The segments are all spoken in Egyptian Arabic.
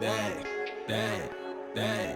dang, dang, dang.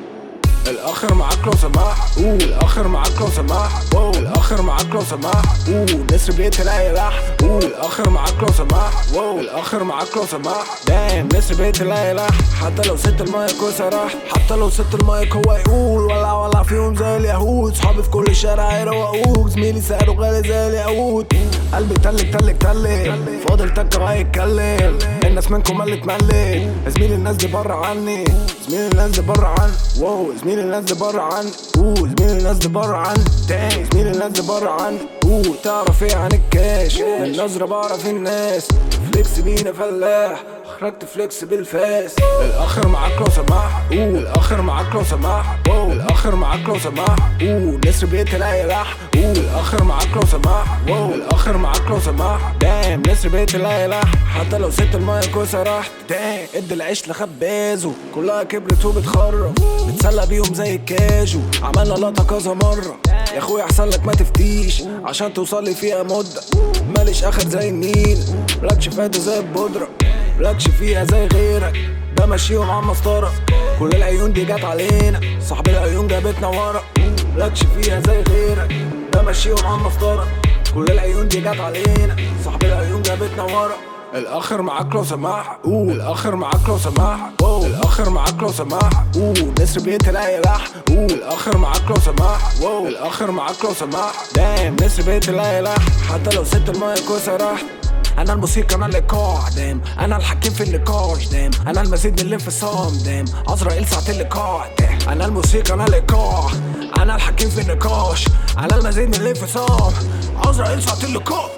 الاخر معاك لو سماح اوه الاخر معاك لو سماح واو الاخر معاك لو سماح اوه نسر بيت لاقي لح اوه الاخر معاك لو سماح واو الاخر معاك لو سماح دايم نسر بيت لاقي لح حتى لو ست المايك وسرح حتى لو ست المايك هو يقول ولا ولا فيهم زي اليهود صحابي في كل الشارع يروقوك زميلي سعره غالي زي الياقوت قلبي تلك تلك تلك فاضل تكة ما يتكلم الناس منكم ملت ملت زميلي الناس دي بره عني زميلي الناس دي بره عني واو زميلي الناس دي بره عني اوه زميلي الناس دي بره عني تاني زميلي الناس دي بره عني اوه تعرف ايه عن الكاش من نظرة بعرف الناس فليكس بينا فلاح خرجت فليكس بالفاس الاخر معاك لو سماح اوه الاخر معاك لو سماح واو الاخر معاك لو سماح اوه نسر بيت لاقي لح اوه الاخر معاك لو سماح واو الاخر معاك لو سماح دام نسر بيت لاقي لح حتى لو ست المايك وسرحت دام ادي العيش لخبازه كلها كبرت وبتخرب بتسلى بيهم زي الكاجو عملنا لقطة كذا مرة يا اخويا احسن لك ما تفتيش عشان توصل لي فيها مدة ماليش اخر زي النيل ملكش فايدة زي البودرة ملكش فيها زي غيرك ده ماشيهم على المسطرة كل العيون دي جت علينا صاحب العيون جابتنا ورا ملكش فيها زي غيرك ده ماشيهم على المسطرة كل العيون دي جت علينا صاحب العيون جابتنا ورا الاخر معاك لو سماح اوه الاخر معاك لو سماح واو الاخر معاك لو سماح اوه نسر بيت لاقي لح اوه الاخر معاك لو سماح واو الاخر معاك لو سماح دام نسر بيت لاقي لح حتى لو ست المايك وسرحت انا الموسيقى انا الايقاع دام انا الحكيم في النقاش دام انا المزيد من الانفصام دام عزرائيل ساعة اللقاح دام انا الموسيقى انا الايقاع انا الحكيم في النقاش انا المزيد من الانفصام عزرائيل ساعة اللقاح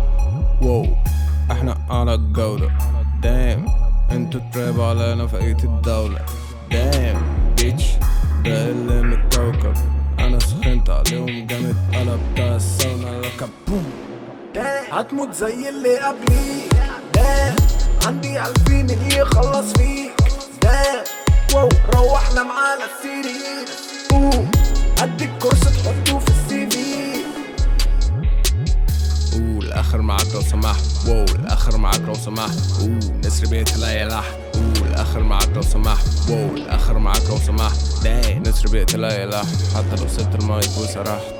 واو احنا على الجودة دام انتوا تراب على نفقية الدولة دام بيتش ده اللي من الكوكب انا سخنت عليهم جامد قلبت السونا لك بوم هتموت زي اللي قبلي ده عندي ألفين اللي يخلص فيك ده واو روحنا معانا السيرين اوه اديك كورس تحطه في السي في اوه الاخر معاك لو سمح واو الاخر معاك لو سمح اوه نسر بيت لا يلح اوه الاخر معاك لو سمح واو الاخر معاك لو سمح داي نسر بيت لا يلح حتى لو سبت المايك وسرحت